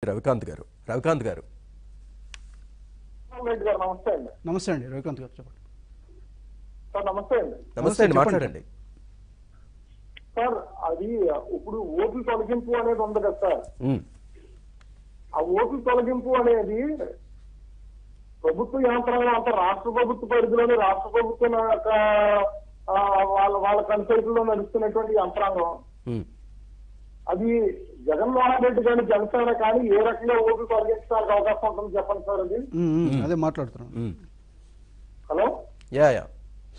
రవికాంత్ గారు రవికాంత్ గారు రెడ్డి గారు నమస్తే అండి నమస్తే అండి రవికాంత్ గారు చెప్పండి సార్ నమస్తే అండి నమస్తే అండి చెప్పండి. మాట్లాడండి సార్ అది ఇప్పుడు ఓట్లు తొలగింపు అనేది ఉంది కదా సార్ ఉమ్, ఆ ఓట్లు తొలగింపు అనేది ప్రభుత్వ యంత్రాంగం అంతా రాష్ట్ర ప్రభుత్వ పరిధిలోని రాష్ట్ర ప్రభుత్వం యొక్క, ఆ, వాళ్ళ వాళ్ళ కన్సల్ట్లో నడుస్తున్నటువంటి యంత్రాంగం ఉమ్. అది జగన్మోహన్ రెడ్డి కానీ జనసేన కానీ ఏ రకంగా ఓట్లు తొలగించడానికి అవకాశం ఉంటుంది చెప్పండి సార్ అది ఉమ్, ఉమ్, అదే మాట్లాడుతున్నాను ఉమ్. హలో యా యా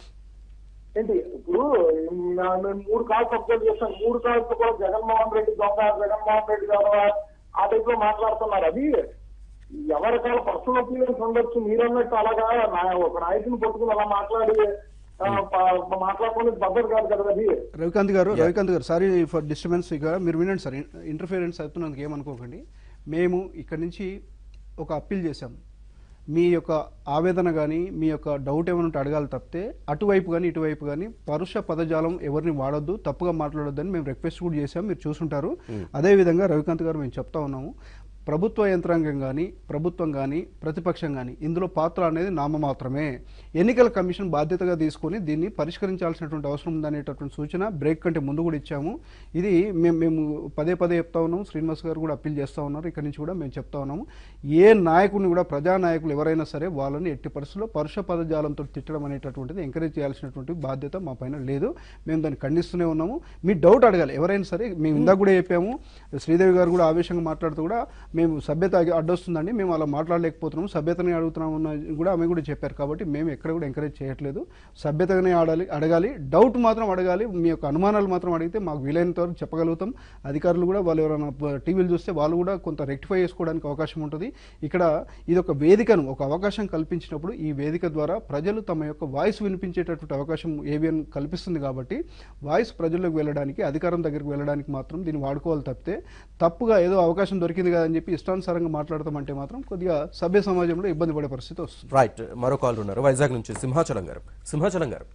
ఏంటి ఇప్పుడు నా- నేను మూడు కాల్స్ అబ్జర్వ్ చేశాను మూడు కాల్స్ కూడా జగన్మోహన్ రెడ్డి దొంగ జగన్మోహన్ రెడ్డి గారు ఆ టైప్ లో మాట్లాడుతున్నారు అది ఎవరికాల పర్సనల్ ఒపీనియన్స్ ఉండొచ్చు మీరన్నట్టు అలాగా నా- ఒక నాయకుని పట్టుకుని అలా మాట్లాడి ఆ, ప- మాట్లాడుకునే పద్ధతి కాదు కదా అది రవికాంత్ గారు రవికాంత్ గారు సారీ ఫర్ డిస్టర్బెన్స్ ఇక మీరు వినండి సార్ ఇంటర్ఫిరెన్స్ అవుతున్నందుకు ఏమనుకోకండి మేము ఇక్కడి నుంచి ఒక అప్పీల్ చేశాము మీ యొక్క ఆవేదన కానీ మీ యొక్క డౌట్ ఏమైనా ఉంటే అడగాలి తప్పితే అటువైపు కానీ ఇటువైపు కానీ పరుష పదజాలం ఎవరిని వాడొద్దు తప్పుగా మాట్లాడొద్దని మేము రిక్వెస్ట్ కూడా చేశాం మీరు చూసుంటారు అదేవిధంగా రవికాంత్ గారు మేము చెప్తా ఉన్నాము ప్రభుత్వ యంత్రాంగం కానీ ప్రభుత్వం కానీ ప్రతిపక్షం కానీ ఇందులో పాత్ర అనేది నామమాత్రమే ఎన్నికల కమిషన్ బాధ్యతగా తీసుకొని దీన్ని పరిష్కరించాల్సినటువంటి అవసరం ఉందనేటటువంటి సూచన బ్రేక్ కంటే ముందు కూడా ఇచ్చాము ఇది మేము మేము పదే పదే చెప్తా ఉన్నాము శ్రీనివాస్ గారు కూడా అప్పీల్ చేస్తూ ఉన్నారు ఇక్కడి నుంచి కూడా మేము చెప్తా ఉన్నాము ఏ నాయకుడిని కూడా ప్రజానాయకులు ఎవరైనా సరే వాళ్ళని ఎట్టి పరిస్థితుల్లో పరుష పదజాలంతో తిట్టడం అనేటటువంటిది ఎంకరేజ్ చేయాల్సినటువంటి బాధ్యత మా పైన లేదు మేము దాన్ని ఖండిస్తూనే ఉన్నాము మీ డౌట్ అడగాలి ఎవరైనా సరే మేము ఇందాక కూడా చెప్పాము శ్రీదేవి గారు కూడా ఆవేశంగా మాట్లాడుతూ కూడా మేము సభ్యత అగి- అడ్డొస్తుందండి మేము అలా మాట్లాడలేకపోతున్నాము సభ్యతని అడుగుతున్నాము అన్న కూడా ఆమె కూడా చెప్పారు కాబట్టి మేము ఎక్కడ కూడా ఎంకరేజ్ చేయట్లేదు సభ్యతగానే ఆడాలి అడగాలి డౌట్ మాత్రం అడగాలి మీ యొక్క అనుమానాలు మాత్రం అడిగితే మాకు వీలైనంత వరకు చెప్పగలుగుతాం అధికారులు కూడా వాళ్ళు ఎవరైనా ప- టీవీలు చూస్తే వాళ్ళు కూడా కొంత రెక్టిఫై చేసుకోవడానికి అవకాశం ఉంటుంది ఇక్కడ ఇది ఒక వేదికను ఒక అవకాశం కల్పించినప్పుడు ఈ వేదిక ద్వారా ప్రజలు తమ యొక్క వాయిస్ వినిపించేటటువంటి అవకాశం ఏబిఎన్ కల్పిస్తుంది కాబట్టి వాయిస్ ప్రజల్లోకి వెళ్ళడానికి అధికారం దగ్గరికి వెళ్ళడానికి మాత్రం దీన్ని వాడుకోవాలి తప్పితే తప్పుగా ఏదో అవకాశం దొరికింది కదా అని చెప్పి ఇష్టానుసారంగా మాట్లాడతామంటే మాత్రం కొద్దిగా సభ్య సమాజంలో ఇబ్బంది పడే పరిస్థితి వస్తుంది రైట్ మరో కాల్ ఉన్నారు వైజాగ్ నుంచి సింహాచలం గారు సింహాచలం గారు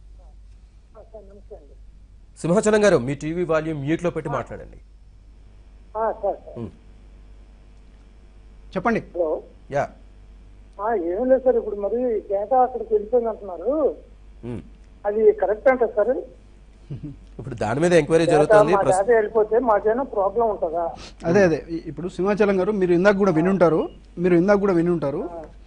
సింహాచలం గారు మీ టీవీ వాల్యూమ్ మ్యూట్ లో పెట్టి మాట్లాడండి సార్ ఉమ్, చెప్పండి హలో యా ఏం లేదు సార్ ఇప్పుడు మరి డేటా అక్కడికి వెళ్ళిపోయింది అంటున్నారు ఉమ్. అది కరెక్ట్ అంటే సార్ ఇప్పుడు దాని మీద ఎంక్వైరీ జరుగుతుంది మా ప్రస్తుతం డేటా వెళ్ళిపోతే మాకేమైనా ప్రాబ్లం ఉంటుందా అదే అదే ఇ- ఇప్పుడు సింహాచలం గారు మీరు ఇందాక కూడా వినుంటారు మీరు ఇందాక కూడా వినుంటారు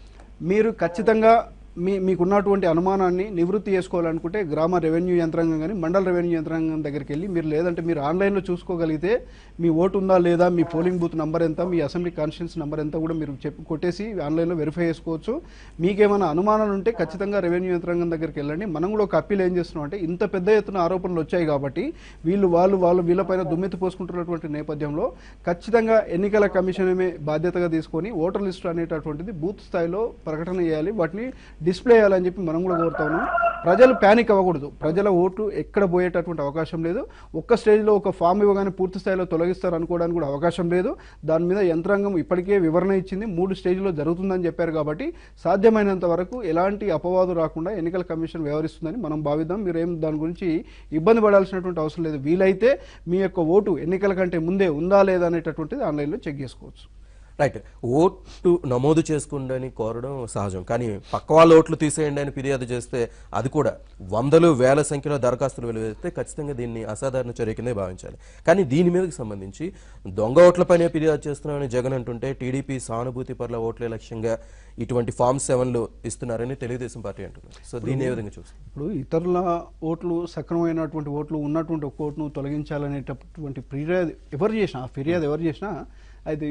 మీరు ఖచ్చితంగా మీ మీకున్నటువంటి అనుమానాన్ని నివృత్తి చేసుకోవాలనుకుంటే గ్రామ రెవెన్యూ యంత్రాంగం కానీ మండల రెవెన్యూ యంత్రాంగం దగ్గరికి వెళ్ళి మీరు లేదంటే మీరు ఆన్లైన్లో చూసుకోగలిగితే మీ ఓటు ఉందా లేదా మీ పోలింగ్ బూత్ నంబర్ ఎంత మీ అసెంబ్లీ కాన్స్టిట్యూన్స్ నంబర్ ఎంత కూడా మీరు చెప్పి కొట్టేసి ఆన్లైన్లో వెరిఫై చేసుకోవచ్చు మీకేమైనా అనుమానాలు ఉంటే ఖచ్చితంగా రెవెన్యూ యంత్రాంగం దగ్గరికి వెళ్ళండి మనం కూడా ఒక అప్పీల్ ఏం చేస్తున్నాం అంటే ఇంత పెద్ద ఎత్తున ఆరోపణలు వచ్చాయి కాబట్టి వీళ్ళు వాళ్ళు వాళ్ళు వీళ్ళపైన దుమ్మెత్తి పోసుకుంటున్నటువంటి నేపథ్యంలో ఖచ్చితంగా ఎన్నికల కమిషనే బాధ్యతగా తీసుకొని ఓటర్ లిస్టు అనేటటువంటిది బూత్ స్థాయిలో ప్రకటన చేయాలి వాటిని డిస్ప్లే చేయాలని చెప్పి మనం కూడా కోరుతా ఉన్నాం ప్రజలు ప్యానిక్ అవ్వకూడదు ప్రజల ఓటు ఎక్కడ పోయేటటువంటి అవకాశం లేదు ఒక్క స్టేజ్లో ఒక ఫామ్ ఇవ్వగానే పూర్తి స్థాయిలో తొలగిస్తారు అనుకోవడానికి కూడా అవకాశం లేదు దాని మీద యంత్రాంగం ఇప్పటికే వివరణ ఇచ్చింది మూడు స్టేజ్లో జరుగుతుందని చెప్పారు కాబట్టి సాధ్యమైనంత వరకు ఎలాంటి అపవాదు రాకుండా ఎన్నికల కమిషన్ వ్యవహరిస్తుందని మనం భావిద్దాం మీరేం దాని గురించి ఇబ్బంది పడాల్సినటువంటి అవసరం లేదు వీలైతే మీ యొక్క ఓటు ఎన్నికల కంటే ముందే ఉందా లేదా అనేటటువంటిది ఆన్లైన్లో చెక్ చేసుకోవచ్చు రైట్ ఓటు నమోదు చేసుకోండి కోరడం సహజం కానీ పక్క వాళ్ళ ఓట్లు తీసేయండి అని ఫిర్యాదు చేస్తే అది కూడా వందలు వేల సంఖ్యలో దరఖాస్తులు వెలువరిస్తే ఖచ్చితంగా దీన్ని అసాధారణ చర్య కిందే భావించాలి కానీ దీని మీదకి సంబంధించి దొంగ ఓట్లపైనే ఫిర్యాదు చేస్తున్నామని జగన్ అంటుంటే టీడీపీ సానుభూతి పట్ల ఓట్లే లక్ష్యంగా ఇటువంటి ఫామ్ సెవెన్లు ఇస్తున్నారని తెలుగుదేశం పార్టీ అంటున్నారు సో దీన్ని ఏ విధంగా చూస్తారు ఇప్పుడు ఇతరుల ఓట్లు సక్రమమైనటువంటి ఓట్లు ఉన్నటువంటి ఒక ఓటును తొలగించాలనేటటువంటి ఫిర్యాదు ఎవరు చేసినా ఆ ఫిర్యాదు ఎవరు చేసినా అది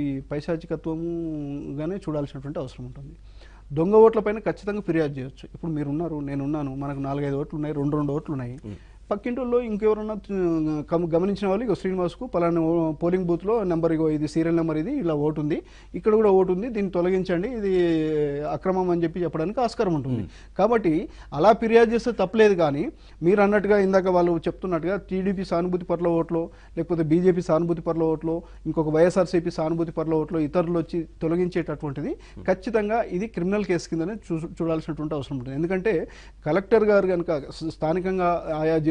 పైశాచికత్వముగానే చూడాల్సినటువంటి అవసరం ఉంటుంది దొంగ ఓట్లపైన ఖచ్చితంగా ఫిర్యాదు చేయొచ్చు ఇప్పుడు మీరు ఉన్నారు నేను ఉన్నాను మనకు నాలుగైదు ఓట్లు ఉన్నాయి రెండు రెండు ఓట్లు ఉన్నాయి పక్కింటిలో ఇంకెవరన్నా ఆ, గమ- గమనించిన వాళ్ళు ఇగో శ్రీనివాస్కు పలానా ఓ- పోలింగ్ బూత్లో నెంబర్ ఇగో ఇది సీరియల్ నెంబర్ ఇది ఇలా ఓటు ఉంది ఇక్కడ కూడా ఓటు ఉంది దీన్ని తొలగించండి ఇది అక్రమం అని చెప్పి చెప్పడానికి ఆస్కారం ఉంటుంది కాబట్టి అలా ఫిర్యాదు చేస్తే తప్పలేదు కానీ మీరు అన్నట్టుగా ఇందాక వాళ్ళు చెప్తున్నట్టుగా టీడీపీ సానుభూతి పట్ల ఓట్లో లేకపోతే బీజేపీ సానుభూతి పట్ల ఓట్లో ఇంకొక వైఎస్ఆర్సీపీ సానుభూతి పట్ల ఓట్లో ఇతరులు వచ్చి తొలగించేటటువంటిది ఖచ్చితంగా ఇది క్రిమినల్ కేసు కిందనే చూ చూడాల్సినటువంటి అవసరం ఉంటుంది ఎందుకంటే కలెక్టర్ గారు కనుక స్థానికంగా ఆయా జిల్లా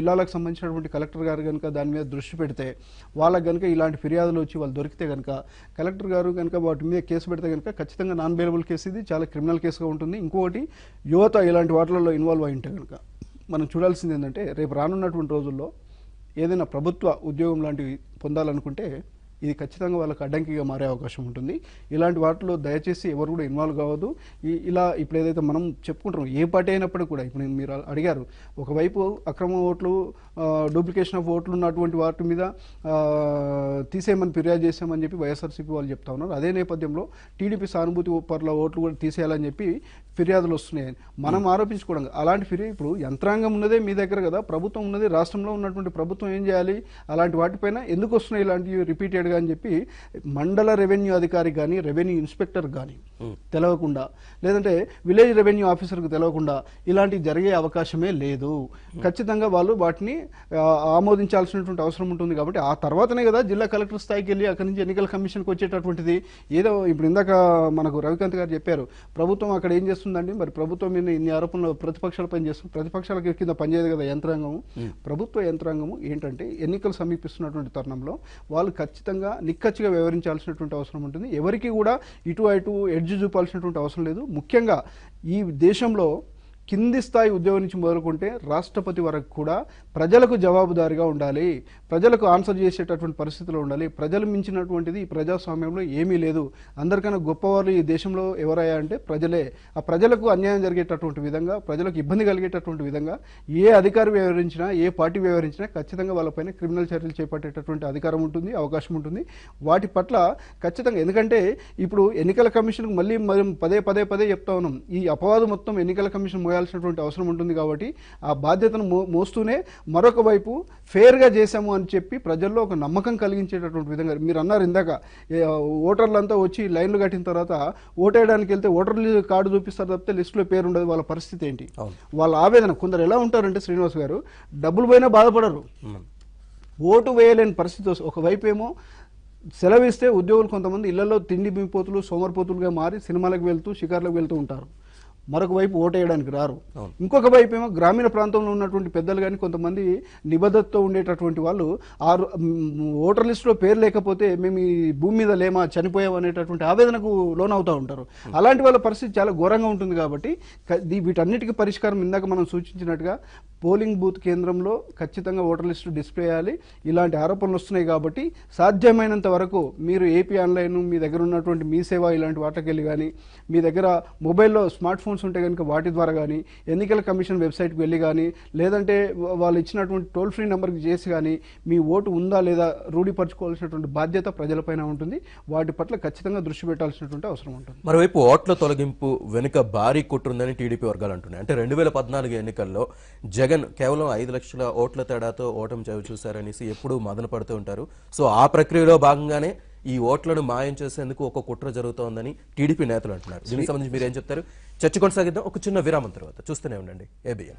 జిల్లాలకు సంబంధించినటువంటి కలెక్టర్ గారు కనుక దాని మీద దృష్టి పెడితే వాళ్ళకి కనుక ఇలాంటి ఫిర్యాదులు వచ్చి వాళ్ళు దొరికితే కనుక కలెక్టర్ గారు కనుక వాటి మీద కేసు పెడితే కనుక ఖచ్చితంగా నాన్ బెయిలబుల్ కేసు ఇది చాలా క్రిమినల్ కేసుగా ఉంటుంది ఇంకొకటి యువత ఇలాంటి వాటిలలో ఇన్వాల్వ్ అయి ఉంటే కనుక మనం చూడాల్సింది ఏంటంటే రేపు రానున్నటువంటి రోజుల్లో ఏదైనా ప్రభుత్వ ఉద్యోగం లాంటివి పొందాలనుకుంటే ఇది ఖచ్చితంగా వాళ్ళకి అడ్డంకిగా మారే అవకాశం ఉంటుంది ఇలాంటి వాటిలో దయచేసి ఎవరు కూడా ఇన్వాల్వ్ కావద్దు ఈ ఇలా ఇప్పుడు ఏదైతే మనం చెప్పుకుంటున్నాం ఏ పార్టీ అయినప్పటికీ కూడా ఇప్పుడు మీరు అడిగారు ఒకవైపు అక్రమ ఓట్లు డూప్లికేషన్ ఆఫ్ ఓట్లు ఉన్నటువంటి వాటి మీద ఆ, తీసేయమని ఫిర్యాదు చేసామని చెప్పి వైఎస్ఆర్సీపీ వాళ్ళు చెప్తా ఉన్నారు అదే నేపథ్యంలో టీడీపీ సానుభూతి పట్ల ఓట్లు కూడా తీసేయాలని చెప్పి ఫిర్యాదులు వస్తున్నాయి మనం ఆరోపించుకోవడం కాదు. అలాంటి ఫిర్యాదు ఇప్పుడు యంత్రాంగం ఉన్నదే మీ దగ్గర కదా ప్రభుత్వం ఉన్నది రాష్ట్రంలో ఉన్నటువంటి ప్రభుత్వం ఏం చేయాలి అలాంటి వాటిపైన ఎందుకు వస్తున్నాయి ఇలాంటివి రిపీటెడ్గా అని చెప్పి మండల రెవెన్యూ అధికారి కానీ రెవెన్యూ ఇన్స్పెక్టర్ కానీ తెలవకుండా లేదంటే విలేజ్ రెవెన్యూ ఆఫీసర్కి తెలవకుండా ఇలాంటివి జరిగే అవకాశమే లేదు ఖచ్చితంగా వాళ్ళు వాటిని ఆ, ఆమోదించాల్సినటువంటి అవసరం ఉంటుంది కాబట్టి ఆ తర్వాతనే కదా జిల్లా కలెక్టర్ స్థాయికి వెళ్ళి అక్కడి నుంచి ఎన్నికల కమిషన్కి వచ్చేటటువంటిది ఏదో ఇప్పుడు ఇందాక మనకు రవికాంత్ గారు చెప్పారు ప్రభుత్వం అక్కడ ఏం చేస్తుందండి మరి ప్రభుత్వం మీద ఇన్ని ఆరోపణలు ప్రతిపక్షాల పని చేస్తుంది ప్రతిపక్షాల కింద పనిచేయదు కదా యంత్రాంగము ప్రభుత్వ యంత్రాంగము ఏంటంటే ఎన్నికలు సమీపిస్తున్నటువంటి తరుణంలో వాళ్ళు ఖచ్చితంగా నిక్కచ్చిగా వ్యవహరించాల్సినటువంటి అవసరం ఉంటుంది ఎవరికి కూడా ఇటు అటు ఎడ్జ్ చూపాల్సినటువంటి అవసరం లేదు ముఖ్యంగా ఈ దేశంలో కింది స్థాయి ఉద్యోగం నుంచి మొదలుకుంటే రాష్ట్రపతి వరకు కూడా ప్రజలకు జవాబుదారీగా ఉండాలి ప్రజలకు ఆన్సర్ చేసేటటువంటి పరిస్థితిలో ఉండాలి ప్రజలు మించినటువంటిది ఈ ప్రజాస్వామ్యంలో ఏమీ లేదు అందరికన్నా గొప్పవారు ఈ దేశంలో ఎవరయ్యా అంటే ప్రజలే ఆ ప్రజలకు అన్యాయం జరిగేటటువంటి విధంగా ప్రజలకు ఇబ్బంది కలిగేటటువంటి విధంగా ఏ అధికారి వ్యవహరించినా ఏ పార్టీ వ్యవహరించినా ఖచ్చితంగా వాళ్ళపైన క్రిమినల్ చర్యలు చేపట్టేటటువంటి అధికారం ఉంటుంది అవకాశం ఉంటుంది వాటి పట్ల ఖచ్చితంగా ఎందుకంటే ఇప్పుడు ఎన్నికల కమిషన్కు మళ్ళీ మనం పదే పదే పదే చెప్తా ఉన్నాం ఈ అపవాదు మొత్తం ఎన్నికల కమిషన్ మోయాల్సినటువంటి అవసరం ఉంటుంది కాబట్టి ఆ బాధ్యతను మో మోస్తూనే మరొక వైపు ఫేర్గా చేశాము అని చెప్పి ప్రజల్లో ఒక నమ్మకం కలిగించేటటువంటి విధంగా మీరు అన్నారు ఇందాక ఏ, ఓటర్లంతా వచ్చి లైన్లు కట్టిన తర్వాత ఓటేయడానికి వెళ్తే ఓటర్ లి- కార్డు చూపిస్తారు తప్పితే లిస్టులో పేరు ఉండదు వాళ్ళ పరిస్థితి ఏంటి అవును. వాళ్ళ ఆవేదన కొందరు ఎలా ఉంటారంటే శ్రీనివాస్ గారు డబ్బులు పోయినా బాధపడరు ఉమ్. ఓటు వేయలేని పరిస్థితి వస్తుంది ఒకవైపు ఏమో సెలవిస్తే ఉద్యోగులు కొంతమంది ఇళ్లలో తిండి బింపోతులు సోమరిపోతులుగా మారి సినిమాలకు వెళ్తూ షికార్లకు వెళ్తూ ఉంటారు మరొక వైపు ఓటు వేయడానికి రారు అవును. ఇంకొక వైపు ఏమో గ్రామీణ ప్రాంతంలో ఉన్నటువంటి పెద్దలు కానీ కొంతమంది నిబద్ధతతో ఉండేటటువంటి వాళ్ళు ఆ రో- మ్, ఓటర్ లిస్టులో పేరు లేకపోతే మేము ఈ భూమి మీద లేమా చనిపోయాం అనేటటువంటి ఆవేదనకు లోనవుతూ ఉంటారు అలాంటి వాళ్ళ పరిస్థితి చాలా ఘోరంగా ఉంటుంది కాబట్టి క- దీ- వీటన్నిటికీ పరిష్కారం ఇందాక మనం సూచించినట్టుగా పోలింగ్ బూత్ కేంద్రంలో ఖచ్చితంగా ఓటర్ లిస్టు డిస్ప్లే చేయాలి ఇలాంటి ఆరోపణలు వస్తున్నాయి కాబట్టి సాధ్యమైనంత వరకు మీరు ఏపీ ఆన్లైన్ మీ దగ్గర ఉన్నటువంటి మీ సేవ ఇలాంటి వాటికి వెళ్ళి కానీ మీ దగ్గర మొబైల్లో స్మార్ట్ ఫోన్స్ ఉంటే కనుక వాటి ద్వారా కానీ ఎన్నికల కమిషన్ వెబ్సైట్కి వెళ్ళి కానీ లేదంటే వా- వాళ్ళు ఇచ్చినటువంటి టోల్ ఫ్రీ నెంబర్కి చేసి కానీ మీ ఓటు ఉందా లేదా రూఢీపరచుకోవాల్సినటువంటి బాధ్యత ప్రజలపైన ఉంటుంది వాటి పట్ల ఖచ్చితంగా దృష్టి పెట్టాల్సినటువంటి అవసరం ఉంటుంది మరోవైపు ఓట్ల తొలగింపు వెనుక భారీ కుట్రుందని టీడీపీ వర్గాలు అంటున్నాయి అంటే రెండు వేల పద్నాలుగు ఎన్నికల్లో జగన్ కేవలం ఐదు లక్షల ఓట్ల తేడాతో ఓటమి చవి చూశారనేసి ఎప్పుడూ మదన పడుతూ ఉంటారు సో ఆ ప్రక్రియలో భాగంగానే ఈ ఓట్లను మాయం చేసేందుకు ఒక కుట్ర జరుగుతోందని టీడీపీ నేతలు అంటున్నారు దీనికి సంబంధించి మీరు ఏం చెప్తారు చర్చ కొనసాగిద్దాం ఒక చిన్న విరామం తర్వాత చూస్తూనే ఉండండి ఏబిఎన్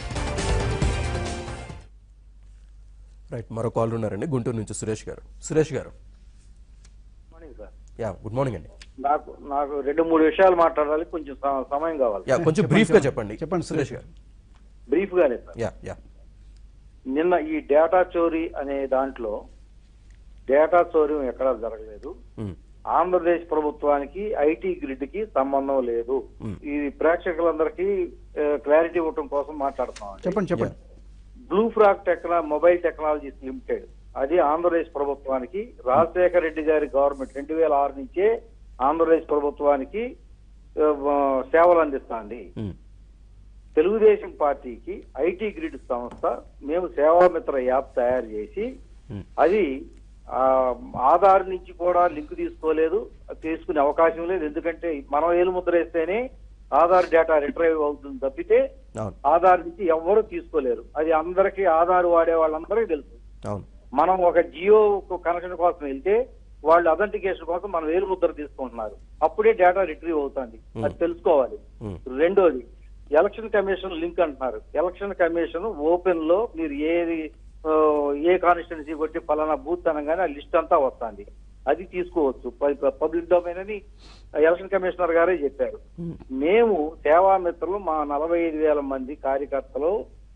రైట్ మరో కాల్ ఉన్నారండి గుంటూరు నుంచి Suresh garu Suresh garu morning sir yeah good morning అండి నాకు నాకు రెండు మూడు విషయాలు మాట్లాడాలి కొంచెం స- సమయం కావాలి యా కొంచెం బ్రీఫ్ గా చెప్పండి చెప్పండి సురేష్ గారు బ్రీఫ్ గానే సార్ యా యా నిన్న ఈ డేటా చోరీ అనే దాంట్లో డేటా చోర్యం ఎక్కడా జరగలేదు ఉమ్, ఆంధ్రప్రదేశ్ ప్రభుత్వానికి ఐటీ గ్రిడ్ కి సంబంధం లేదు ఇది ప్రేక్షకులందరికీ ఆ, క్లారిటీ ఇవ్వటం కోసం మాట్లాడుతున్నాం చెప్పండి చెప్పండి blue frog techno mobile technologies limited అది ఆంధ్రప్రదేశ్ ప్రభుత్వానికి రాజశేఖర రెడ్డి గారి గవర్నమెంట్ రెండు వేల ఆరు నుంచే ఆంధ్రప్రదేశ్ ప్రభుత్వానికి ఆ, సేవలు అందిస్తుంది ఉమ్, తెలుగుదేశం పార్టీకి ఐటీ గ్రిడ్ సంస్థ మేము సేవామిత్ర యాప్ తయారు చేసి ఉమ్, అది ఆ, ఆధార్ నుంచి కూడా లింక్ తీసుకోలేదు తీసుకునే అవకాశం లేదు ఎందుకంటే మనం ఏలు ముద్ర వేస్తేనే ఆధార్ డేటా రిట్రైవ్ అవుతుంది తప్పితే అవును ఆధార్ నుంచి ఎవ్వరూ తీసుకోలేరు అది అందరికీ ఆధార్ వాడే వాళ్ళందరికీ తెలుసు అవును మనం ఒక జియో కనెక్షన్ కోసం వెళ్తే వాళ్ళు అథెంటికేషన్ కోసం మనం వేలు ముద్ర తీసుకుంటున్నారు అప్పుడే డేటా రిట్రీవ్ అవుతుంది అది తెలుసుకోవాలి ఉమ్, రెండోది ఎలక్షన్ కమిషన్ లింక్ అంటున్నారు ఎలక్షన్ కమిషన్ ఓపెన్ లో మీరు ఏది ఆ, ఏ కాన్స్టిట్యున్సీ కొట్టి ఫలానా బూత్ అనగానే ఆ లిస్ట్ అంతా వస్తుంది అది తీసుకోవచ్చు ప- పబ్లిక్ డొమైన్ అని ఎలక్షన్ కమిషనర్ గారే చెప్పారు ఉమ్, మేము సేవా మిత్రులు మా నలభై ఐదు వేల మంది కార్యకర్తలు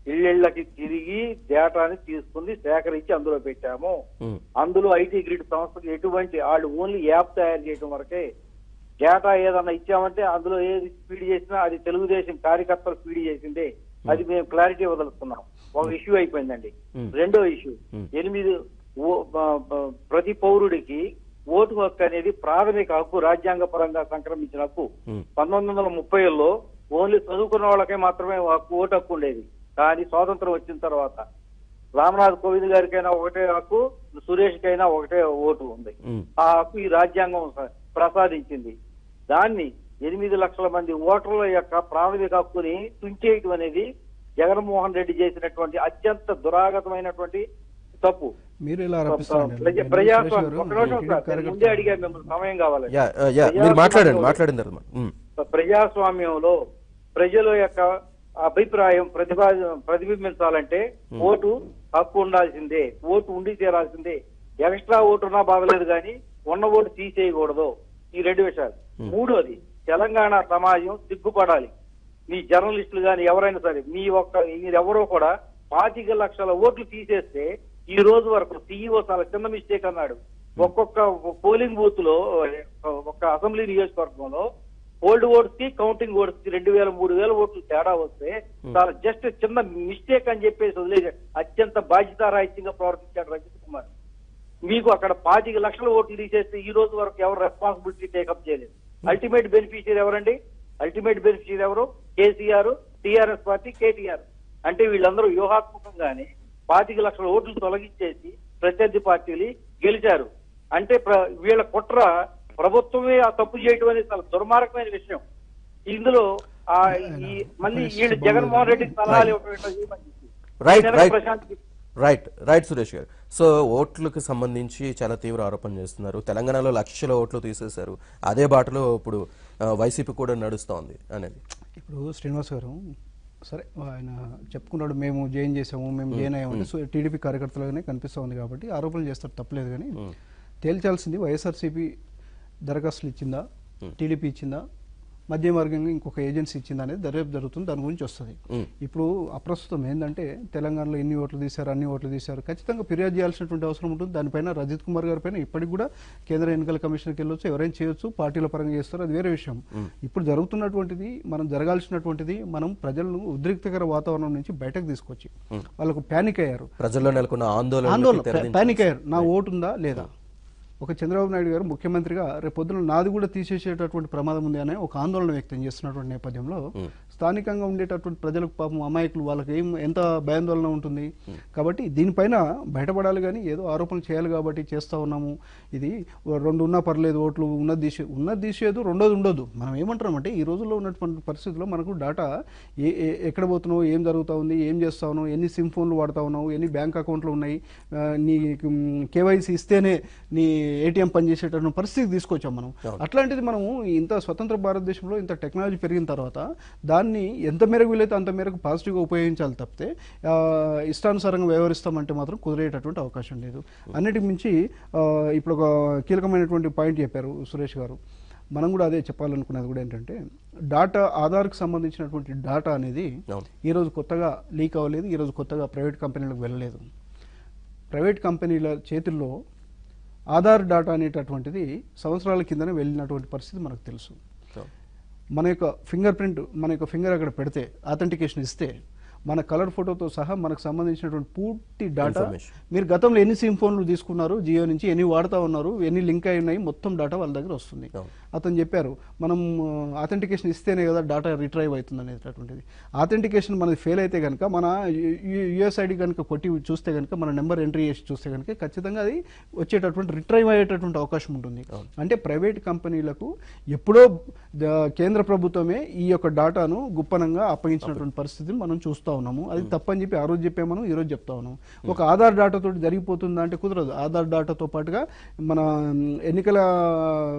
ఇళ్ళకి తిరిగి డేటాని తీసుకుని సేకరించి అందులో పెట్టాము ఉమ్, అందులో ఐటీ గ్రిడ్ సంస్థకు ఎటువంటి వాళ్ళు ఓన్లీ యాప్ తయారు చేయడం వరకే డేటా ఏదన్నా ఇచ్చామంటే అందులో ఏది ఫీడ్ చేసినా అది తెలుగుదేశం కార్యకర్తలు ఫీడ్ చేసిందే అది మేము క్లారిటీ వదులుతున్నాం ఒక ఇష్యూ అయిపోయిందండి Hmm. రెండో ఇష్యూ Hmm. ఎనిమిది ఓ- బ- బ- ప్రతి పౌరుడికి ఓటు హక్కు అనేది ప్రాథమిక హక్కు రాజ్యాంగ పరంగా సంక్రమించిన హక్కు ఉమ్, పంతొమ్మిది వందల ముప్పైలో ఓన్లీ చదువుకున్న వాళ్ళకే మాత్రమే హక్కు ఓటు హక్కు ఉండేది కానీ స్వాతంత్రం వచ్చిన తర్వాత రామనాథ్ కోవింద్ గారికైనా ఒకటే హక్కు సురేష్కైనా ఒకటే ఓటు ఉంది ఉమ్, ఆ హక్కు ఈ రాజ్యాంగం స- ప్రసాదించింది దాన్ని ఎనిమిది లక్షల మంది ఓటర్ల యొక్క ప్రాథమిక హక్కుని తుంచేయటం అనేది జగన్మోహన్ రెడ్డి చేసినటువంటి అత్యంత దురాగతమైనటువంటి తప్పు మీరు ఇలా ఆరోపిస్తారండి ప్రజా- ప్రజాస్వామ్యం ఒక నిమిషం సార్, నేను ముందే అడిగా మిమ్మల్ని సమయం కావాలి యా ఆ, యా మీరు మాట్లాడండి మాట్లాడిన తర్వాత ఉమ్, ప్రజాస్వామ్యంలో ప్రజల యొక్క అభిప్రాయం ప్రతిభా ప్రతిబింబించాలంటే ఓటు హక్కు ఉండాల్సిందే ఓటు ఉండి తీరాల్సిందే ఎక్స్ట్రా ఓటు ఉన్నా బాగలేదు కానీ ఉన్న ఓటు తీసేయకూడదు ఈ రెండు విషయాలు మూడోది తెలంగాణ సమాజం సిగ్గుపడాలి మీ జర్నలిస్టులు కానీ ఎవరైనా సరే మీ ఒక్క మీరెవరో కూడా పాతిక లక్షల ఓట్లు తీసేస్తే ఈ రోజు వరకు సీఈఓ చాలా చిన్న మిస్టేక్ అన్నాడు ఒక్కొక్క పోలింగ్ బూత్ లో ఒక్క అసెంబ్లీ నియోజకవర్గంలో ఓల్డ్ ఓట్స్ కి కౌంటింగ్ ఓట్స్ కి రెండు వేల మూడు వేల ఓట్లు తేడా వస్తే చాలా జస్ట్ చిన్న మిస్టేక్ అని చెప్పేసి వదిలేశాడు అత్యంత బాధ్యతారాహిత్యంగా ప్రవర్తించాడు రజిత్ కుమార్ మీకు అక్కడ పాతిక లక్షల ఓట్లు తీసేస్తే ఈ రోజు వరకు ఎవరు రెస్పాన్సిబిలిటీ టేకప్ చేయలేదు అల్టిమేట్ బెనిఫిషియర్ ఎవరండి అల్టిమేట్ బెనిఫిషియర్ ఎవరు కేసీఆర్ టీఆర్ఎస్ పార్టీ కేటీఆర్ అంటే వీళ్ళందరూ వ్యూహాత్మకంగానే పాతిక లక్షల ఓట్లు తొలగించేసి ప్రత్యర్థి పార్టీలు గెలిచారు అంటే ప్ర- వీళ్ళ కుట్ర ప్రభుత్వమే ఆ తప్పు చేయటం అనేది చాలా దుర్మార్గమైన విషయం ఇందులో ఆ ఈ మళ్ళీ వీళ్ళు జగన్మోహన్ రెడ్డికి సలహాలు ఇవ్వటం చేయమని చెప్పి. రైట్ నేను right Prashant right right Suresh garu so ఓట్లకు సంబంధించి చాలా తీవ్ర ఆరోపణ చేస్తున్నారు తెలంగాణలో లక్షల ఓట్లు తీసేశారు అదే బాటలో ఇప్పుడు ఆ, వైసీపీ కూడా నడుస్తోంది అనేది ఇప్పుడు శ్రీనివాస్ గారు సరే ఆయన చెప్పుకున్నాడు మేము జైన్ చేసాము మేము జైన్ అయ్యామంటే సో టీడీపీ కార్యకర్తలుగానే కనిపిస్తూ ఉంది కాబట్టి ఆరోపణలు చేస్తారు తప్పలేదు కానీ తేల్చాల్సింది వైఎస్ఆర్సీపీ దరఖాస్తులు ఇచ్చిందా టీడీపీ ఇచ్చిందా మధ్య మార్గంగా ఇంకొక ఏజెన్సీ ఇచ్చిందా అనేది దర్యాప్తు జరుగుతుంది దాని గురించి వస్తుంది మ్మ్. ఇప్పుడు అప్రస్తుతం ఏంటంటే తెలంగాణలో ఎన్ని ఓట్లు తీశారు అన్ని ఓట్లు తీశారు ఖచ్చితంగా ఫిర్యాదు చేయాల్సినటువంటి అవసరం ఉంటుంది దానిపైన రజిత్ కుమార్ గారి పైన ఇప్పటికి కూడా కేంద్ర ఎన్నికల కమిషన్కి వెళ్ళొచ్చు ఎవరైనా చేయొచ్చు పార్టీల పరంగా చేస్తారు అది వేరే విషయం ఇప్పుడు జరుగుతున్నటువంటిది మనం జరగాల్సినటువంటిది మనం ప్రజలను ఉద్రిక్తకర వాతావరణం నుంచి బయటకు తీసుకొచ్చి వాళ్ళకు ప్యానిక్ అయ్యారు ప్రజల్లో నెలకొన్న ఆందోళన ఆందోళన ప్యానిక్ అయ్యారు నా ఓటు ఉందా లేదా ఒక చంద్రబాబు నాయుడు గారు ముఖ్యమంత్రిగా రేపు పొద్దున నాది కూడా తీసేసేటటువంటి ప్రమాదం ఉంది అనే ఒక ఆందోళన వ్యక్తం చేస్తున్నటువంటి నేపథ్యంలో స్థానికంగా ఉండేటటువంటి ప్రజలకు పాపం అమాయకులు వాళ్ళకి ఏం ఎంత భయాందోళన ఉంటుంది కాబట్టి దీనిపైన బయటపడాలి కానీ ఏదో ఆరోపణలు చేయాలి కాబట్టి చేస్తా ఉన్నాము ఇది రెండు ఉన్నా పర్లేదు ఓట్లు ఉన్నది తీసే ఉన్నది తీసేది రెండోది ఉండదు మనం ఏమంటామంటే ఈ రోజుల్లో ఉన్నటువంటి పరిస్థితుల్లో మనకు డాటా ఏ ఏ- ఎక్కడ పోతున్నావు ఏం జరుగుతా ఉంది ఏం చేస్తా ఉన్నావు ఎన్ని సిమ్ ఫోన్లు వాడుతా ఉన్నావు ఎన్ని బ్యాంక్ అకౌంట్లు ఉన్నాయి ఆ, నీ కేవైసీ ఇస్తేనే నీ ఏటీఎం పనిచేసేటటువంటి పరిస్థితికి తీసుకొచ్చాం మనం అట్లాంటిది మనము ఇంత స్వతంత్ర భారతదేశంలో ఇంత టెక్నాలజీ పెరిగిన తర్వాత దాన్ని ఎంత మేరకు వీలైతే అంత మేరకు పాజిటివ్గా ఉపయోగించాలి తప్పితే ఆ, ఇష్టానుసారంగా వ్యవహరిస్తామంటే మాత్రం కుదిరేటటువంటి అవకాశం లేదు అన్నిటికి మించి ఆ, ఇప్పుడు ఒక కీలకమైనటువంటి పాయింట్ చెప్పారు సురేష్ గారు మనం కూడా అదే చెప్పాలనుకున్నది కూడా ఏంటంటే డాటా ఆధార్కి సంబంధించినటువంటి డాటా అనేది అవును. ఈరోజు కొత్తగా లీక్ అవ్వలేదు ఈరోజు కొత్తగా ప్రైవేట్ కంపెనీలకు వెళ్ళలేదు ప్రైవేట్ కంపెనీల చేతుల్లో ఆధార్ డాటా అనేటటువంటిది సంవత్సరాల కిందనే వెళ్ళినటువంటి పరిస్థితి మనకు తెలుసు సో, మన యొక్క ఫింగర్ ప్రింట్ మన యొక్క ఫింగర్ అక్కడ పెడితే అథెంటికేషన్ ఇస్తే మన కలర్ ఫోటోతో సహా మనకు సంబంధించినటువంటి పూర్తి డాటా Information. మీరు గతంలో ఎన్ని సిమ్ ఫోన్లు తీసుకున్నారు జియో నుంచి ఎన్ని వాడుతా ఉన్నారు ఎన్ని లింక్ అయి ఉన్నాయి మొత్తం డాటా వాళ్ళ దగ్గర వస్తుంది అవును. అతను చెప్పారు మనం అథెంటికేషన్ ఇస్తేనే కదా డాటా రిట్రైవ్ అవుతుంది అనేటటువంటిది అథెంటికేషన్ మనది ఫెయిల్ అయితే కనుక మన యుఎస్ఐడి కనుక కొట్టి చూస్తే కనుక మన నెంబర్ ఎంట్రీ చేసి చూస్తే కనుక ఖచ్చితంగా అది వచ్చేటటువంటి రిట్రైవ్ అయ్యేటటువంటి అవకాశం ఉంటుంది అంటే ప్రైవేట్ కంపెనీలకు ఎప్పుడో ద- కేంద్ర ప్రభుత్వమే ఈ యొక్క డాటాను గుప్పనంగా అప్పగించినటువంటి పరిస్థితిని మనం చూస్తా ఉన్నాము అది తప్పని చెప్పి ఆ రోజు చెప్పామను ఈ రోజు చెప్తా ఉన్నాము ఒక ఆధార్ డాటా తోటి జరిగిపోతుందా అంటే కుదరదు ఆధార్ డాటాతో పాటుగా మన ఎన్నికల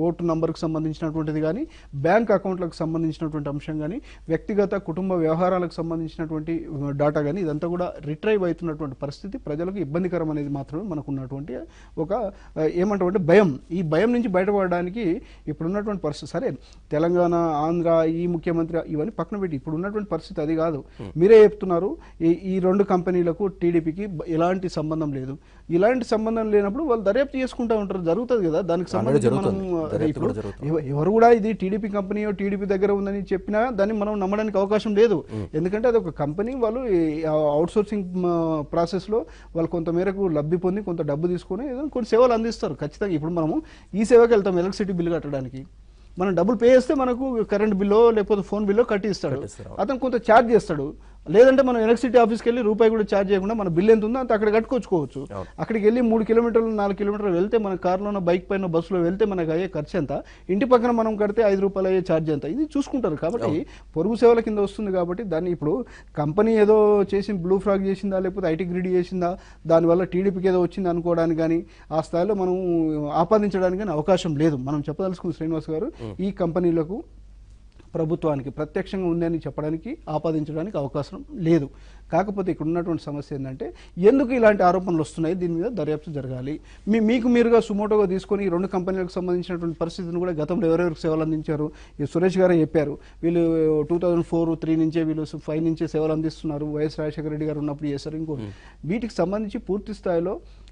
ఓటు నంబర్కి సంబంధించినటువంటిది కానీ బ్యాంక్ అకౌంట్లకు సంబంధించినటువంటి అంశం కానీ వ్యక్తిగత కుటుంబ వ్యవహారాలకు సంబంధించినటువంటి డాటా కానీ ఇదంతా కూడా రిట్రైవ్ అవుతున్నటువంటి పరిస్థితి ప్రజలకు ఇబ్బందికరం అనేది మాత్రమే మనకు ఉన్నటువంటి ఒక ఆ, ఏమంటామంటే భయం ఈ భయం నుంచి బయటపడడానికి ఇప్పుడున్నటువంటి పరిస్థితి సరే తెలంగాణ ఆంధ్ర ఈ ముఖ్యమంత్రి ఇవన్నీ పక్కన పెట్టి ఇప్పుడు ఉన్నటువంటి పరిస్థితి అది కాదు మీరే చెప్తున్నారు ఈ ఈ రెండు కంపెనీలకు టీడీపీకి ఎలాంటి సంబంధం లేదు ఇలాంటి సంబంధం లేనప్పుడు వాళ్ళు దర్యాప్తు చేసుకుంటూ ఉంటారు జరుగుతుంది కదా దానికి Already సంబంధించి మనం జరుగుతుంది. దర్యాప్తు ఇప్పుడు కూడా జరుగుతుంది. ఎవ- ఎవరు కూడా ఇది టీడీపీ కంపెనీయో టీడీపీ దగ్గర ఉందని చెప్పినా దాన్ని మనం నమ్మడానికి అవకాశం లేదు ఎందుకంటే అది ఒక కంపెనీ వాళ్ళు అవుట్ సోర్సింగ్ ప్రాసెస్ లో వాళ్ళు కొంత మేరకు లబ్ధి పొంది కొంత డబ్బు తీసుకొని ఏదో కొన్ని సేవలు అందిస్తారు ఖచ్చితంగా ఇప్పుడు మనము ఈ సేవకి వెళ్తాం ఎలక్ట్రిసిటీ బిల్ కట్టడానికి మనం డబ్బులు పే చేస్తే మనకు కరెంట్ బిల్లో లేకపోతే ఫోన్ బిల్లో కట్టి ఇస్తాడు కట్టిస్తారు. అతను కొంత ఛార్జ్ చేస్తాడు లేదంటే మనం ఎలక్ట్రిసిటీ ఆఫీస్కి వెళ్ళి రూపాయి కూడా ఛార్జ్ చేయకుండా మన బిల్ ఎంత ఉందో అంత అక్కడ కట్టుకోవచ్చుకోవచ్చు అవును. అక్కడికి వెళ్ళి మూడు కిలోమీటర్లు నాలుగు కిలోమీటర్లు వెళ్తే మన కార్లోనో బైక్ పైన బస్సులో వెళ్తే మనకు అయ్యే ఖర్చు ఎంత ఇంటి పక్కన మనం కడితే ఐదు రూపాయలు అయ్యే ఛార్జ్ ఎంత ఇది చూసుకుంటారు కాబట్టి పొరుగు సేవల కింద వస్తుంది కాబట్టి దాన్ని ఇప్పుడు కంపెనీ ఏదో చేసి బ్లూ ఫ్రాగ్ చేసిందా లేకపోతే ఐటీ గ్రిడ్ చేసిందా దానివల్ల టీడీపీకి ఏదో వచ్చింది అనుకోవడానికి కానీ ఆ స్థాయిలో మనం ఆపాదించడానికి కానీ అవకాశం లేదు మనం చెప్పదలుచుకున్న శ్రీనివాస్ గారు ఈ కంపెనీలకు ప్రభుత్వానికి ప్రత్యక్షంగా ఉందని చెప్పడానికి ఆపాదించడానికి అవకాశం లేదు కాకపోతే ఇక్కడ ఉన్నటువంటి సమస్య ఏంటంటే ఎందుకు ఇలాంటి ఆరోపణలు వస్తున్నాయి దీని మీద దర్యాప్తు జరగాలి మీ మీకు మీరుగా సుమోటోగా తీసుకొని ఈ రెండు కంపెనీలకు సంబంధించినటువంటి పరిస్థితిని కూడా గతంలో ఎవరెవరికి సేవలు అందించారు ఈ సురేష్ గారే చెప్పారు వీళ్ళు టూ థౌజండ్ ఫోర్ త్రీ నుంచే వీళ్ళు ఫైవ్ నుంచే సేవలు అందిస్తున్నారు వైఎస్ రాజశేఖర రెడ్డి గారు ఉన్నప్పుడు చేశారు ఇంకో వీటికి సంబంధించి పూర్తి స్థాయిలో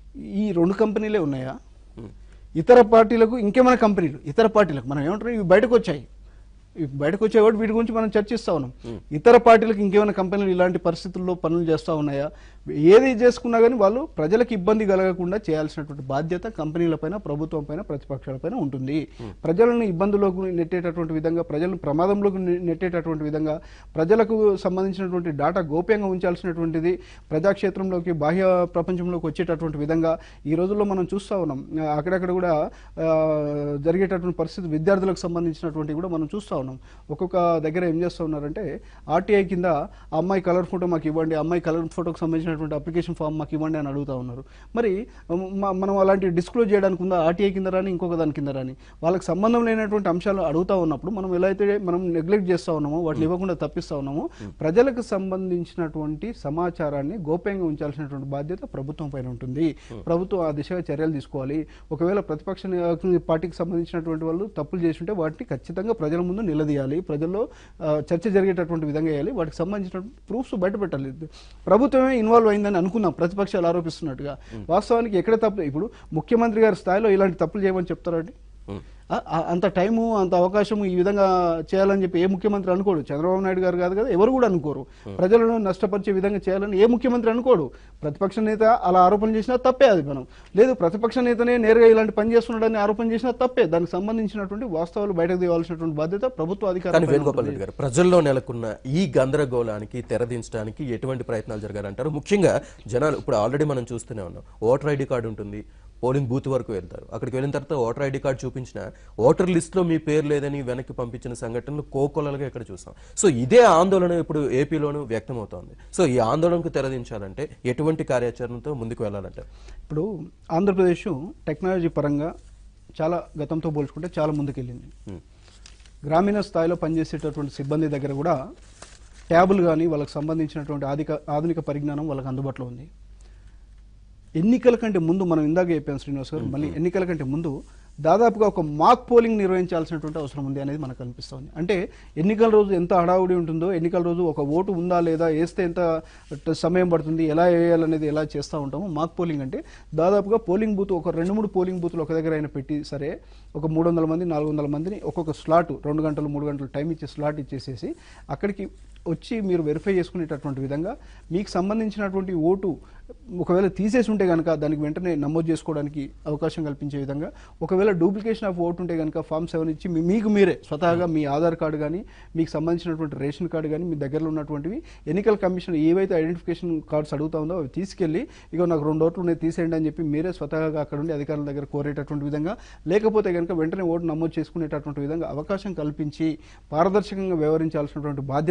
ఈ రెండు కంపెనీలే ఉన్నాయా ఇతర పార్టీలకు ఇంకేమైనా కంపెనీలు ఇతర పార్టీలకు మనం ఏమంటారు ఇవి బయటకు వచ్చాయి ఇవి బయటకు వచ్చే కూడా వీటి గురించి మనం చర్చిస్తా ఉన్నాం ఇతర పార్టీలకు ఇంకేమైనా కంపెనీలు ఇలాంటి పరిస్థితుల్లో పనులు చేస్తూ ఉన్నాయా ఏది చేసుకున్నా కానీ వాళ్ళు ప్రజలకు ఇబ్బంది కలగకుండా చేయాల్సినటువంటి బాధ్యత కంపెనీలపైన ప్రభుత్వం పైన ప్రతిపక్షాలపైన ఉంటుంది ప్రజలను ఇబ్బందుల్లోకి నెట్టేటటువంటి విధంగా ప్రజలను ప్రమాదంలోకి నె- నెట్టేటటువంటి విధంగా ప్రజలకు సంబంధించినటువంటి డాటా గోప్యంగా ఉంచాల్సినటువంటిది ప్రజాక్షేత్రంలోకి బాహ్య ప్రపంచంలోకి వచ్చేటటువంటి విధంగా ఈ రోజుల్లో మనం చూస్తూ ఉన్నాం ఆ, అక్కడక్కడ కూడా ఆ, జరిగేటటువంటి పరిస్థితి విద్యార్థులకు సంబంధించినటువంటి కూడా మనం చూస్తూ ఉన్నాం ఒక్కొక్క దగ్గర ఏం చేస్తూ ఉన్నారంటే ఆర్టీఐ కింద ఆ అమ్మాయి కలర్ ఫోటో మాకు ఇవ్వండి ఆ అమ్మాయి కలర్ ఫోటోకి సంబంధించినటువంటి అప్లికేషన్ ఫామ్ మాకు ఇవ్వండి అని అడుగుతా ఉన్నారు మరి మ- మనం అలాంటి డిస్క్లోజ్ చేయడానికి ఉందా ఆర్టీఐ కింద రాని ఇంకొక దాని కింద రాని వాళ్ళకి సంబంధం లేనటువంటి అంశాలు అడుగుతా ఉన్నప్పుడు మనం ఎలా అయితే మనం నెగ్లెక్ట్ చేస్తూ ఉన్నామో వాటిని ఇవ్వకుండా తప్పిస్తా ఉన్నామో ప్రజలకు సంబంధించినటువంటి సమాచారాన్ని గోప్యంగా ఉంచాల్సినటువంటి బాధ్యత ప్రభుత్వం పైన ఉంటుంది ప్రభుత్వం ఆ దిశగా చర్యలు తీసుకోవాలి ఒకవేళ ప్రతిపక్ష నే- పార్టీకి సంబంధించినటువంటి వాళ్ళు తప్పులు చేసి ఉంటే వాటిని ఖచ్చితంగా ప్రజల ముందు నిలదీయాలి ప్రజల్లో ఆ, చర్చ జరిగేటటువంటి విధంగా చేయాలి వాటికి సంబంధించినటువంటి ప్రూఫ్స్ బయటపెట్టాలి ప్రభుత్వమే ఇన్వాల్వ్ అయిందని అనుకుందాం ప్రతిపక్షాలు ఆరోపిస్తున్నట్టుగా వాస్తవానికి ఎక్కడ తప్పు ఇప్పుడు ముఖ్యమంత్రి గారి స్థాయిలో ఇలాంటి తప్పులు చేయమని చెప్తారండి ఉం. ఆ- ఆ- అంత టైము అంత అవకాశము ఈ విధంగా చేయాలని చెప్పి ఏ ముఖ్యమంత్రి అనుకోడు చంద్రబాబు నాయుడు గారు కాదు కదా ఎవరు కూడా అనుకోరు ప్రజలను నష్టపరిచే విధంగా చేయాలని ఏ ముఖ్యమంత్రి అనుకోడు ప్రతిపక్ష నేత అలా ఆరోపణ చేసినా తప్పే అది మనం లేదు ప్రతిపక్ష నేతనే నేరుగా ఇలాంటి పని చేస్తున్నాడని ఆరోపణ చేసినా తప్పే దానికి సంబంధించినటువంటి వాస్తవాలు బయటకు తీయవలసినటువంటి బాధ్యత ప్రభుత్వ కానీ అధికారులు వేణుగోపాల్ రెడ్డి గారు ప్రజల్లో నెలకొన్న ఈ గందరగోళానికి తెరదించడానికి ఎటువంటి ప్రయత్నాలు జరగాలంటారు ముఖ్యంగా జనాలు ఇప్పుడు ఆల్రెడీ మనం చూస్తూనే ఉన్నాం ఓటర్ ఐడి కార్డు ఉంటుంది పోలింగ్ బూత్ వరకు వెళ్తారు అక్కడికి వెళ్ళిన తర్వాత ఓటర్ ఐడి కార్డు చూపించిన ఓటర్ లిస్ట్లో మీ పేరు లేదని వెనక్కి పంపించిన సంఘటనలు కోకొల్లలుగా ఇక్కడ చూసాం సో ఇదే ఆందోళన ఇప్పుడు ఏపీలోనూ వ్యక్తమవుతోంది సో ఈ ఆందోళనకు తెరదించాలంటే ఎటువంటి కార్యాచరణతో ముందుకు వెళ్ళాలంటారు ఇప్పుడు ఆంధ్రప్రదేశ్ టెక్నాలజీ పరంగా చాలా గతంతో పోల్చుకుంటే చాలా ముందుకెళ్ళింది ఉం. గ్రామీణ స్థాయిలో పనిచేసేటటువంటి సిబ్బంది దగ్గర కూడా ట్యాబులు కానీ వాళ్ళకి సంబంధించినటువంటి ఆధిక ఆధునిక పరిజ్ఞానం వాళ్ళకి అందుబాటులో ఉంది ఎన్నికల కంటే ముందు మనం ఇందాక చెప్పాం శ్రీనివాస్ గారు మళ్ళీ ఎన్నికల కంటే ముందు దాదాపుగా ఒక మాక్ పోలింగ్ నిర్వహించాల్సినటువంటి అవసరం ఉంది అనేది మనకు అనిపిస్తుంది అంటే ఎన్నికల రోజు ఎంత హడావుడి ఉంటుందో ఎన్నికల రోజు ఒక ఓటు ఉందా లేదా వేస్తే ఎంత ట- సమయం పడుతుంది ఎలా వేయాలనేది ఎలా చేస్తూ ఉంటామో మాక్ పోలింగ్ అంటే దాదాపుగా పోలింగ్ బూత్ ఒక రెండు మూడు పోలింగ్ బూత్లు ఒక దగ్గర అయినా పెట్టి సరే ఒక మూడు వందల మంది నాలుగు వందల మందిని ఒక్కొక్క స్లాట్ రెండు గంటలు మూడు గంటలు టైం ఇచ్చే స్లాట్ ఇచ్చేసేసి అక్కడికి వచ్చి మీరు వెరిఫై చేసుకునేటటువంటి విధంగా మీకు సంబంధించినటువంటి ఓటు ఒకవేళ తీసేసి ఉంటే కనుక దానికి వెంటనే నమోదు చేసుకోవడానికి అవకాశం కల్పించే విధంగా ఒకవేళ డూప్లికేషన్ ఆఫ్ ఓట్ ఉంటే కనుక ఫామ్ సెవెన్ ఇచ్చి మీ- మీకు మీరే స్వతహాగా మీ ఆధార్ కార్డు కానీ మీకు సంబంధించినటువంటి రేషన్ కార్డు కానీ మీ దగ్గరలో ఉన్నటువంటివి ఎన్నికల కమిషన్ ఏవైతే ఐడెంటిఫికేషన్ కార్డ్స్ అడుగుతా ఉందో అవి తీసుకెళ్ళి ఇక నాకు రెండు ఓట్లు ఉన్నాయి తీసేయండి అని చెప్పి మీరే స్వతహాగా అక్కడ ఉండి అధికారుల దగ్గర కోరేటటువంటి విధంగా లేకపోతే కనుక వెంటనే ఓటు నమోదు చేసుకునేటటువంటి విధంగా అవకాశం కల్పించి పారదర్శకంగా వ్యవహరించాల్సినటువంటి బాధ్యత ఖచ్చితంగా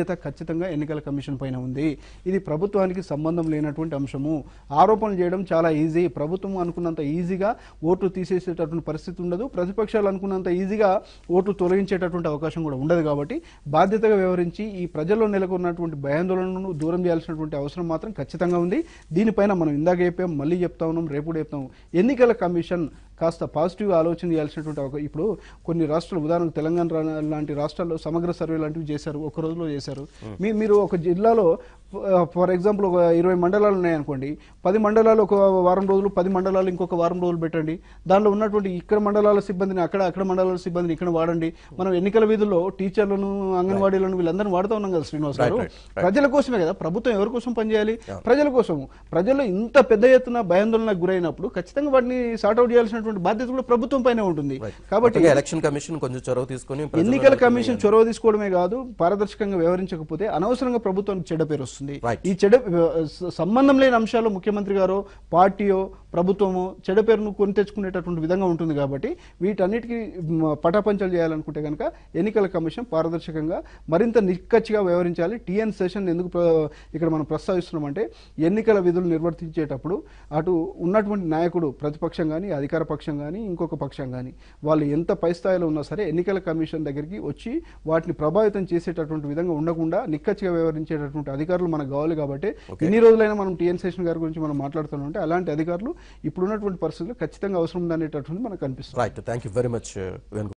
ఖచ్చితంగా ఎన్నికల కమిషన్ పైన ఉంది ఇది ప్రభుత్వానికి సంబంధం లేనటువంటి అంశము ఆరోపణలు చేయడం చాలా ఈజీ ప్రభుత్వం అనుకున్నంత ఈజీగా ఓట్లు తీసేసేటటువంటి పరిస్థితి ఉండదు ప్రతిపక్షాలు అనుకున్నంత ఈజీగా ఓట్లు తొలగించేటటువంటి అవకాశం కూడా ఉండదు కాబట్టి బాధ్యతగా వ్యవహరించి ఈ ప్రజల్లో నెలకొన్నటువంటి భయాందోళనను దూరం చేయాల్సినటువంటి అవసరం మాత్రం ఖచ్చితంగా ఉంది దీనిపైన మనం ఇందాక చెప్పాం మళ్ళీ చెప్తా ఉన్నాం రేపు కూడా చెప్తాం ఎన్నికల కమిషన్ కాస్త పాజిటివ్గా ఆలోచన చేయాల్సినటువంటి ఒక ఇప్పుడు కొన్ని రాష్ట్రాలు ఉదాహరణకు తెలంగాణ రా- లాంటి రాష్ట్రాల్లో సమగ్ర సర్వే లాంటివి చేశారు ఒక రోజులో చేశారు మీ మీరు ఒక జిల్లాలో ఫర్ ఎగ్జాంపుల్ ఒక ఇరవై మండలాలు ఉన్నాయనుకోండి పది మండలాలు ఒక వారం రోజులు పది మండలాలు ఇంకొక వారం రోజులు పెట్టండి దానిలో ఉన్నటువంటి ఇక్కడ మండలాల సిబ్బందిని అక్కడ అక్కడ మండలాల సిబ్బందిని ఇక్కడ వాడండి మనం ఎన్నికల విధుల్లో టీచర్లను అంగన్వాడీలను వీళ్ళందరినీ వాడుతూ ఉన్నాం కదా శ్రీనివాస్ గారు Right, right, right. ప్రజల కోసమే కదా ప్రభుత్వం ఎవరి కోసం పనిచేయాలి ప్రజల కోసం ప్రజలు ఇంత పెద్ద ఎత్తున భయాందోళనకు గురైనప్పుడు ఖచ్చితంగా వాటిని సార్ట్అవుట్ చేయాల్సినటువంటి బాధ్యత కూడా ప్రభుత్వం పైనే ఉంటుంది కాబట్టి కొత్తగా ఎలక్షన్ కమిషన్ కొంచెం చొరవ తీసుకొని ప్రజల ఎన్నికల వరకు కమిషన్ చొరవ తీసుకోవడమే కాదు పారదర్శకంగా వ్యవహరించకపోతే అనవసరంగా ప్రభుత్వానికి చెడ్డ పేరు వస్తుంది Right. ఈ చెడ్డ స- సంబంధం లేని అంశాలు ముఖ్యమంత్రి గారో పార్టీయో ప్రభుత్వమో చెడ్డ పేరును కొని తెచ్చుకునేటటువంటి విధంగా ఉంటుంది కాబట్టి వీటన్నిటికీ మ, పటాపంచలు చేయాలనుకుంటే కనుక ఎన్నికల కమిషన్ పారదర్శకంగా మరింత నిక్కచ్చిగా వ్యవహరించాలి టిఎన్ సెషన్ ఎందుకు ప్ర- ఇక్కడ మనం ప్రస్తావిస్తున్నామంటే ఎన్నికల విధులు నిర్వర్తించేటప్పుడు అటు ఉన్నటువంటి నాయకుడు ప్రతిపక్షం కానీ అధికార పక్షం కానీ ఇంకొక పక్షం కానీ వాళ్ళు ఎంత పై స్థాయిలో ఉన్నా సరే ఎన్నికల కమిషన్ దగ్గరికి వచ్చి వాటిని ప్రభావితం చేసేటటువంటి విధంగా ఉండకుండా నిక్కచ్చిగా వ్యవహరించేటటువంటి అధికారులు మనకు కావాలి కాబట్టి ఎన్ని రోజులైనా మనం టిఎన్ శేషన్ గారి గురించి మనం మాట్లాడుతున్నాం అంటే అలాంటి అధికారులు ఇప్పుడున్నటువంటి పరిస్థితుల్లో ఖచ్చితంగా అవసరం ఉందనేటటువంటి మనకు కనిపిస్తుంది right thank you very much